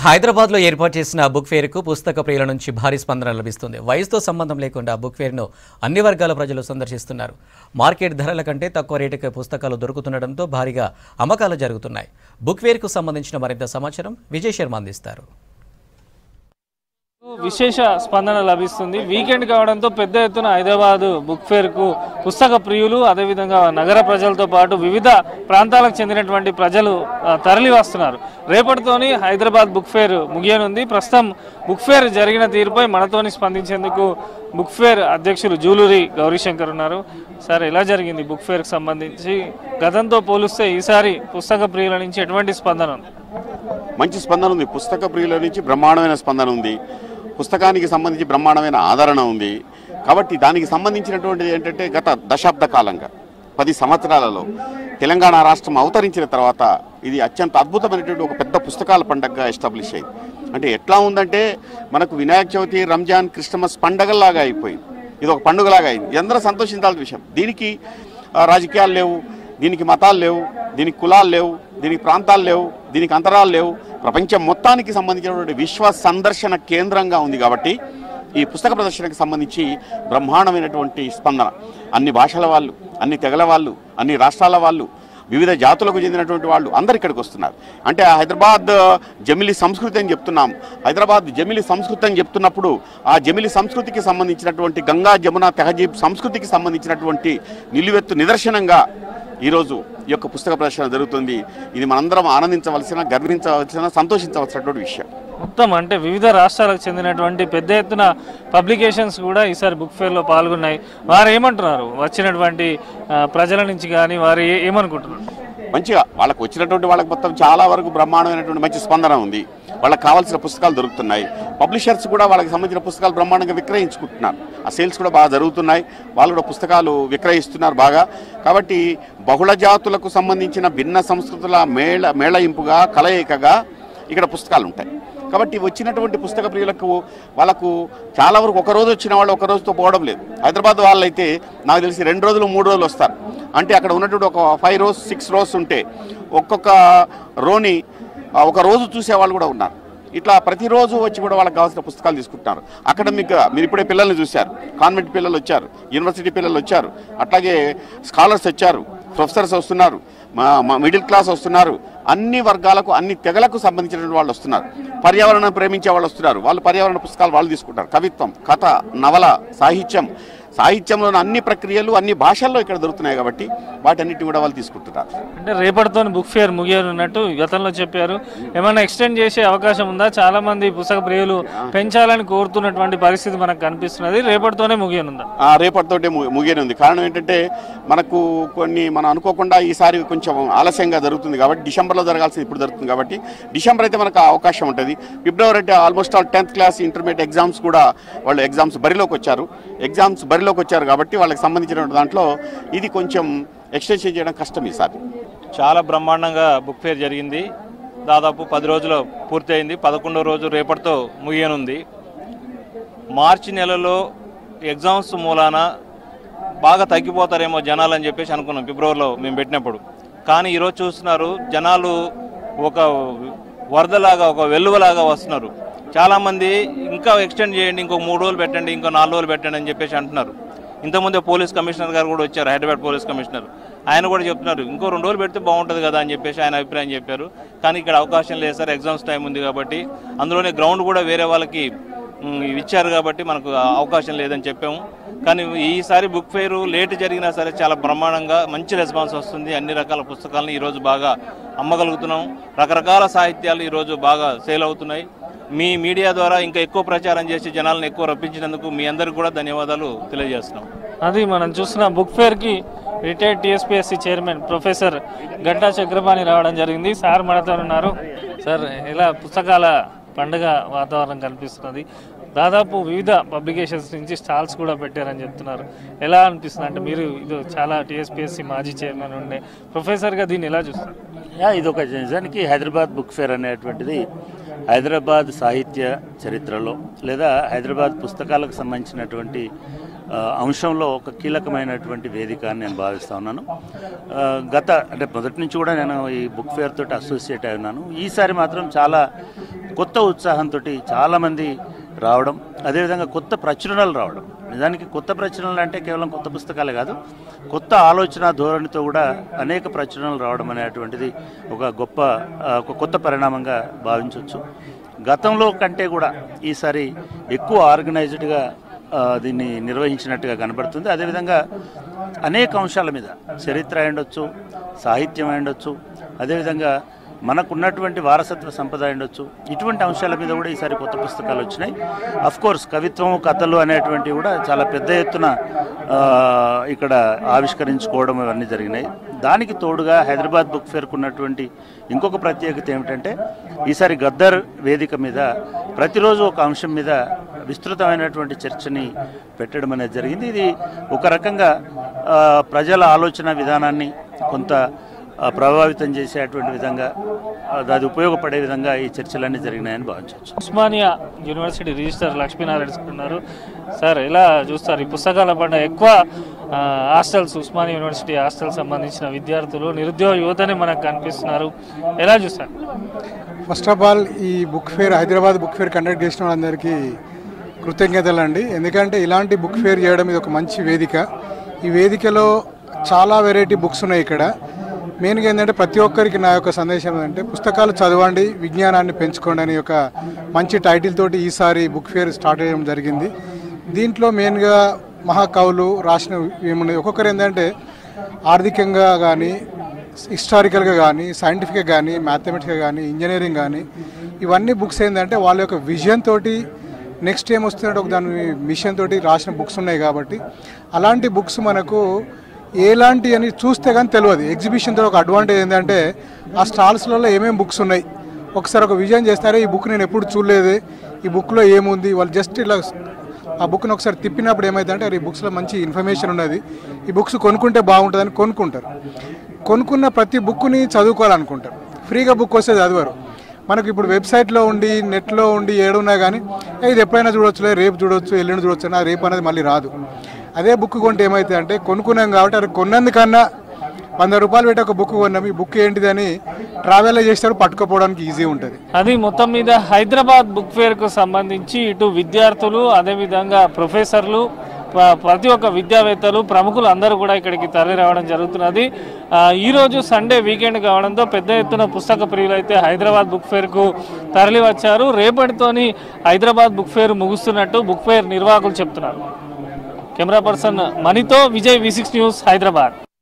హైదరాబాద్లో ఏర్పాటు చేసిన బుక్ ఫేర్కు పుస్తక ప్రియుల నుంచి భారీ స్పందన లభిస్తుంది వయసుతో సంబంధం లేకుండా బుక్ ఫేర్ను అన్ని వర్గాల ప్రజలు సందర్శిస్తున్నారు మార్కెట్ ధరల కంటే తక్కువ రేటుకే పుస్తకాలు దొరుకుతుండటంతో భారీగా అమ్మకాలు జరుగుతున్నాయి బుక్ ఫేర్కు సంబంధించిన మరింత సమాచారం విజయ్ శర్మ అందిస్తారు విశేష స్పందన లభిస్తుంది వీకెండ్ కావడంతో పెద్ద ఎత్తున హైదరాబాద్ బుక్ ఫేర్ కు పుస్తక ప్రియులు అదేవిధంగా నగర ప్రజలతో పాటు వివిధ ప్రాంతాలకు చెందినటువంటి ప్రజలు ఆ, తరలి వస్తున్నారు రేపటితోని హైదరాబాద్ బుక్ ఫేర్ ముగియనుంది ప్రస్తుతం బుక్ ఫేర్ జరిగిన తీరుపై మనతోని స్పందించేందుకు బుక్ ఫేర్ అధ్యక్షులు జూలూరి గౌరీశంకర్ ఉన్నారు సార్ ఎలా జరిగింది బుక్ ఫేర్కి సంబంధించి గతంతో పోలిస్తే ఈసారి పుస్తక ప్రియుల నుంచి ఎటువంటి స్పందన ఉంది మంచి స్పందన ఉంది పుస్తక ప్రియుల నుంచి బ్రహ్మాండమైన స్పందన ఉంది పుస్తకానికి సంబంధించి బ్రహ్మాండమైన ఆదరణ ఉంది కాబట్టి దానికి సంబంధించినటువంటిది ఏంటంటే గత దశాబ్ద కాలంగా పది సంవత్సరాలలో తెలంగాణ రాష్ట్రం అవతరించిన తర్వాత ఇది అత్యంత అద్భుతమైనటువంటి ఒక పెద్ద పుస్తకాల పండగగా ఎస్టాబ్లిష్ అయింది అంటే ఎట్లా ఉందంటే మనకు వినాయక చవితి రంజాన్ క్రిస్టమస్ పండగల్లాగా అయిపోయింది ఇది ఒక పండుగలాగా అయింది ఇది అందరూ సంతోషించాల్సిన విషయం దీనికి ఆ, రాజకీయాలు లేవు దీనికి మతాలు లేవు దీనికి కులాలు లేవు దీనికి ప్రాంతాలు లేవు దీనికి అంతరాలు లేవు ప్రపంచం మొత్తానికి సంబంధించినటువంటి విశ్వ సందర్శన కేంద్రంగా ఉంది కాబట్టి ఈ పుస్తక ప్రదర్శనకు సంబంధించి బ్రహ్మాండమైనటువంటి స్పందన అన్ని భాషల వాళ్ళు అన్ని తెగల వాళ్ళు అన్ని రాష్ట్రాల వాళ్ళు వివిధ జాతులకు చెందినటువంటి వాళ్ళు అందరు ఇక్కడికి వస్తున్నారు అంటే ఆ హైదరాబాద్ జమిలి సంస్కృతి అని చెప్తున్నాం హైదరాబాద్ జమిలి సంస్కృతి అని చెప్తున్నప్పుడు ఆ జమిలి సంస్కృతికి సంబంధించినటువంటి గంగా జమున తెహజీబ్ సంస్కృతికి సంబంధించినటువంటి నిలువెత్తు నిదర్శనంగా ఈరోజు ఈ యొక్క పుస్తక ప్రదర్శన జరుగుతుంది ఇది మనందరం ఆనందించవలసిన గర్వించవలసిన సంతోషించవలసినటువంటి విషయం మొత్తం అంటే వివిధ రాష్ట్రాలకు చెందినటువంటి పెద్ద ఎత్తున పబ్లికేషన్స్ కూడా ఈసారి బుక్ ఫేర్లో పాల్గొన్నాయి వారు ఏమంటున్నారు వచ్చినటువంటి ఆ, ప్రజల నుంచి కానీ వారు ఏ- ఏమనుకుంటున్నారు మంచిగా వాళ్ళకు వచ్చినటువంటి వాళ్ళకి మొత్తం చాలా వరకు బ్రహ్మాండమైనటువంటి మంచి స్పందన ఉంది వాళ్ళకి కావాల్సిన పుస్తకాలు దొరుకుతున్నాయి పబ్లిషర్స్ కూడా వాళ్ళకి సంబంధించిన పుస్తకాలు బ్రహ్మాండంగా విక్రయించుకుంటున్నారు ఆ సేల్స్ కూడా బాగా జరుగుతున్నాయి వాళ్ళు కూడా పుస్తకాలు విక్రయిస్తున్నారు బాగా కాబట్టి బహుళ జాతులకు సంబంధించిన భిన్న సంస్కృతుల మేళ మేళయింపుగా కలయికగా ఇక్కడ పుస్తకాలు ఉంటాయి కాబట్టి వచ్చినటువంటి పుస్తక ప్రియులకు వాళ్ళకు చాలా వరకు ఒక రోజు వచ్చిన వాళ్ళు ఒక రోజుతో పోవడం లేదు హైదరాబాద్ వాళ్ళైతే నాకు తెలిసి రెండు రోజులు మూడు రోజులు వస్తారు అంటే అక్కడ ఉన్నటువంటి ఒక ఫైవ్ రోస్ సిక్స్ రోస్ ఉంటే ఒక్కొక్క రోని ఆ, ఒక రోజు చూసే వాళ్ళు కూడా ఉన్నారు ఇట్లా ప్రతిరోజు వచ్చి కూడా వాళ్ళకి కావాల్సిన పుస్తకాలు తీసుకుంటున్నారు అకాడమిక్ మీరు ఇప్పుడే పిల్లల్ని చూశారు కాన్వెంట్ పిల్లలు వచ్చారు యూనివర్సిటీ పిల్లలు వచ్చారు అట్లాగే స్కాలర్స్ వచ్చారు ప్రొఫెసర్స్ వస్తున్నారు మా మా మిడిల్ క్లాస్ వస్తున్నారు అన్ని వర్గాలకు అన్ని తెగలకు సంబంధించినటువంటి వాళ్ళు వస్తున్నారు పర్యావరణం ప్రేమించే వాళ్ళు వస్తున్నారు వాళ్ళు పర్యావరణ పుస్తకాలు వాళ్ళు తీసుకుంటారు కవిత్వం కథ నవల సాహిత్యం సాహిత్యంలోని అన్ని ప్రక్రియలు అన్ని భాషల్లో ఇక్కడ దొరుకుతున్నాయి కాబట్టి వాటన్నిటిని కూడా వాళ్ళు తీసుకుంటున్నారు అంటే రేపటితో బుక్ ఫేర్ ముగియనున్నట్టు గతంలో చెప్పారు ఏమైనా ఎక్స్టెండ్ చేసే అవకాశం ఉందా చాలా మంది పుస్తక ప్రియులు పెంచాలని కోరుతున్నటువంటి పరిస్థితి మనకు కనిపిస్తున్నది రేపటితోనే ముగియనుందా ఆ రేపటితోటే ము- ముగియనుంది కారణం ఏంటంటే మనకు కొన్ని మనం అనుకోకుండా ఈసారి కొంచెం ఆలస్యంగా జరుగుతుంది కాబట్టి డిసెంబర్లో జరగాల్సింది ఇప్పుడు జరుగుతుంది కాబట్టి డిసెంబర్ అయితే మనకు ఆ అవకాశం ఉంటుంది ఫిబ్రవరి అంటే almost all tenth class intermediate exams కూడా వాళ్ళు ఎగ్జామ్స్ బరిలోకి వచ్చారు ఎగ్జామ్స్ బరిలోకి వచ్చారు కాబట్టి వాళ్ళకి సంబంధించిన దాంట్లో ఇది కొంచెం ఎక్స్టెన్షన్ చేయడం కష్టం ఈసారి చాలా బ్రహ్మాండంగా బుక్ ఫేర్ జరిగింది దాదాపు పది రోజులు పూర్తయింది పదకొండో రోజు రేపటితో ముగియనుంది మార్చి నెలలో ఎగ్జామ్స్ మూలాన బాగా తగ్గిపోతారేమో జనాలు అని చెప్పేసి అనుకున్నాం ఫిబ్రవరిలో మేము పెట్టినప్పుడు కానీ ఈరోజు చూస్తున్నారు జనాలు ఒక వరదలాగా ఒక వెల్లువలాగా వస్తున్నారు చాలామంది ఇంకా ఎక్స్టెండ్ చేయండి ఇంకో మూడు రోజులు పెట్టండి ఇంకో నాలుగు రోజులు పెట్టండి అని చెప్పేసి అంటున్నారు ఇంతకుముందే పోలీస్ కమిషనర్ గారు కూడా వచ్చారు హైదరాబాద్ పోలీస్ కమిషనర్ ఆయన కూడా చెప్తున్నారు ఇంకో రెండు రోజులు పెడితే బాగుంటుంది కదా అని చెప్పేసి ఆయన అభిప్రాయం చెప్పారు కానీ ఇక్కడ అవకాశం లేదు సార్ ఎగ్జామ్స్ టైం ఉంది కాబట్టి అందులోనే గ్రౌండ్ కూడా వేరే వాళ్ళకి మ్, ఇచ్చారు కాబట్టి మనకు ఆ అవకాశం లేదని చెప్పాము కానీ ఈసారి బుక్ ఫెయిర్ లేట్ జరిగినా సరే చాలా బ్రహ్మాండంగా మంచి రెస్పాన్స్ వస్తుంది అన్ని రకాల పుస్తకాలను ఈరోజు బాగా అమ్మగలుగుతున్నాం రకరకాల సాహిత్యాలు ఈరోజు బాగా సేల్ అవుతున్నాయి మీ మీడియా ద్వారా ఇంకా ఎక్కువ ప్రచారం చేసి జనాలను ఎక్కువ రప్పించినందుకు మీ అందరికీ కూడా ధన్యవాదాలు తెలియజేస్తున్నాం అది మనం చూస్తున్న బుక్ ఫేర్ కి retired TSPSC chairman professor Ganta Chakrapani రావడం జరిగింది సార్ మనతో ఉన్నారు సార్ ఇలా పుస్తకాల పండుగ వాతావరణం కనిపిస్తున్నది దాదాపు వివిధ పబ్లికేషన్స్ నుంచి స్టాల్స్ కూడా పెట్టారని చెప్తున్నారు ఎలా అనిపిస్తుంది అంటే మీరు ఇది చాలా టీఎస్పీఎస్సీ మాజీ చైర్మన్ ఉండే ప్రొఫెసర్గా దీన్ని ఎలా చూస్తారు యా ఇది ఒక నిజానికి హైదరాబాద్ బుక్ ఫేర్ అనేటువంటిది హైదరాబాద్ సాహిత్య చరిత్రలో లేదా హైదరాబాద్ పుస్తకాలకు సంబంధించినటువంటి ఆ, అంశంలో ఒక కీలకమైనటువంటి వేదిక అని నేను భావిస్తా ఉన్నాను ఆ, గత అంటే మొదటి నుంచి కూడా నేను ఈ బుక్ ఫేర్ తోటి అసోసియేట్ అయి ఉన్నాను ఈసారి మాత్రం చాలా కొత్త ఉత్సాహంతో చాలామంది రావడం అదేవిధంగా కొత్త ప్రచురణలు రావడం నిజానికి కొత్త ప్రచురణలు అంటే కేవలం కొత్త పుస్తకాలే కాదు కొత్త ఆలోచన ధోరణితో కూడా అనేక ప్రచురణలు రావడం అనేటువంటిది ఒక గొప్ప ఆ, ఒక కొత్త పరిణామంగా భావించవచ్చు గతంలో కంటే కూడా ఈసారి ఎక్కువ ఆర్గనైజ్డ్గా ఆ, దీన్ని నిర్వహించినట్టుగా కనబడుతుంది అదేవిధంగా అనేక అంశాల మీద చరిత్ర అయి ఉండొచ్చు సాహిత్యం అయి ఉండొచ్చు అదేవిధంగా మనకున్నటువంటి వారసత్వ సంపద అయి ఉండొచ్చు ఇటువంటి అంశాల మీద కూడా ఈసారి కొత్త పుస్తకాలు వచ్చినాయి అఫ్ కోర్స్ కవిత్వం కథలు అనేటువంటివి కూడా చాలా పెద్ద ఎత్తున ఆ, ఇక్కడ ఆవిష్కరించుకోవడం ఇవన్నీ జరిగినాయి దానికి తోడుగా హైదరాబాద్ బుక్ ఫేర్కు ఉన్నటువంటి ఇంకొక ప్రత్యేకత ఏమిటంటే ఈసారి గద్దర్ వేదిక మీద ప్రతిరోజు ఒక అంశం మీద విస్తృతమైనటువంటి చర్చని పెట్టడం అనేది జరిగింది ఇది ఒక రకంగా ఆ, ప్రజల ఆలోచన విధానాన్ని కొంత ఆ, ప్రభావితం చేసేటువంటి విధంగా ఆ, అది ఉపయోగపడే విధంగా ఈ చర్చలన్నీ జరిగినాయని భావించవచ్చు Osmania university register Lakshminarayana sir ఉన్నారు సార్ ఎలా చూస్తారు ఈ పుస్తకాల పైన ఎక్కువ ఆ, హాస్టల్స్ ఉస్మానియా యూనివర్సిటీ హాస్టల్ సంబంధించిన విద్యార్థులు నిరుద్యోగ యువతని మనకు కనిపిస్తున్నారు ఎలా చూస్తారు ఫస్ట్ ఆఫ్ ఆల్ ఈ book fair Hyderabad book fair conduct చేసిన వాళ్ళందరికీ కృతజ్ఞతలు అండి ఎందుకంటే ఇలాంటి బుక్ ఫేర్ చేయడం ఇది ఒక మంచి వేదిక ఈ వేదికలో చాలా వెరైటీ బుక్స్ ఉన్నాయి ఇక్కడ మెయిన్గా ఏంటంటే ప్రతి ఒక్కరికి నా యొక్క సందేశం ఏంటంటే పుస్తకాలు చదవండి విజ్ఞానాన్ని పెంచుకోండి అనే ఒక మంచి టైటిల్ తోటి ఈసారి బుక్ ఫేర్ స్టార్ట్ చేయడం జరిగింది దీంట్లో మెయిన్గా మహాకవులు రాసిన ఏమున్నాయి ఒక్కొక్కరు ఏంటంటే ఆర్థికంగా కానీ హిస్టారికల్గా కానీ సైంటిఫిక్గా కానీ మ్యాథమెటిక్గా కానీ ఇంజనీరింగ్ కానీ ఇవన్నీ బుక్స్ ఏంటంటే వాళ్ళ యొక్క విజన్ తోటి నెక్స్ట్ ఏం వస్తున్నట్టు ఒక దాని మిషన్ తోటి రాసిన బుక్స్ ఉన్నాయి కాబట్టి అలాంటి బుక్స్ మనకు ఎలాంటి అని చూస్తే కానీ తెలియదు ఎగ్జిబిషన్ తో ఒక అడ్వాంటేజ్ ఏంటంటే ఆ స్టాల్స్లలో ఏమేమి బుక్స్ ఉన్నాయి ఒకసారి ఒక విజన్ చేస్తారే ఈ బుక్ నేను ఎప్పుడు చూడలేదు ఈ బుక్లో ఏముంది వాళ్ళు జస్ట్ ఇలా ఆ బుక్ని ఒకసారి తిప్పినప్పుడు ఏమైందంటే అరే ఈ బుక్స్లో మంచి ఇన్ఫర్మేషన్ ఉన్నది ఈ బుక్స్ కొనుక్కుంటే బాగుంటుందని కొనుక్కుంటారు కొనుక్కున్న ప్రతి బుక్ని చదువుకోవాలనుకుంటారు ఫ్రీగా బుక్ వస్తే చదవరు మనకు ఇప్పుడు వెబ్సైట్లో ఉండి నెట్లో ఉండి ఏడున్నా కానీ "ఏ, ఇది ఎప్పుడైనా చూడొచ్చులే రేపు చూడొచ్చు ఎల్లుండి చూడొచ్చు అని ఆ రేపు అనేది మళ్ళీ రాదు అదే బుక్ కొంటే ఏమవుతుంది అంటే కొనుక్కున్నాం కాబట్టి అది కొన్నందుకన్నా వంద రూపాయలు పెట్టి ఒక బుక్ కొన్నాం ఈ బుక్ ఏంటిదని ట్రావెల్ చేస్తారు పట్టుకోపోవడానికి ఈజీ ఉంటుంది అది మొత్తం మీద హైదరాబాద్ బుక్ ఫేర్ కు సంబంధించి ఇటు విద్యార్థులు అదేవిధంగా ప్రొఫెసర్లు ప్ర- ప్రతి ఒక్క విద్యావేత్తలు ప్రముఖులు అందరూ కూడా ఇక్కడికి తరలి రావడం జరుగుతున్నది ఆ, ఈ రోజు సండే వీకెండ్ కావడంతో పెద్ద ఎత్తున పుస్తక ప్రియులు అయితే హైదరాబాద్ బుక్ ఫేర్ కు తరలి వచ్చారు రేపటితోని హైదరాబాద్ బుక్ ఫేర్ ముగుస్తున్నట్టు బుక్ ఫేర్ నిర్వాహకులు చెప్తున్నారు కెమెరా పర్సన్ మణితో Vijay V six news Hyderabad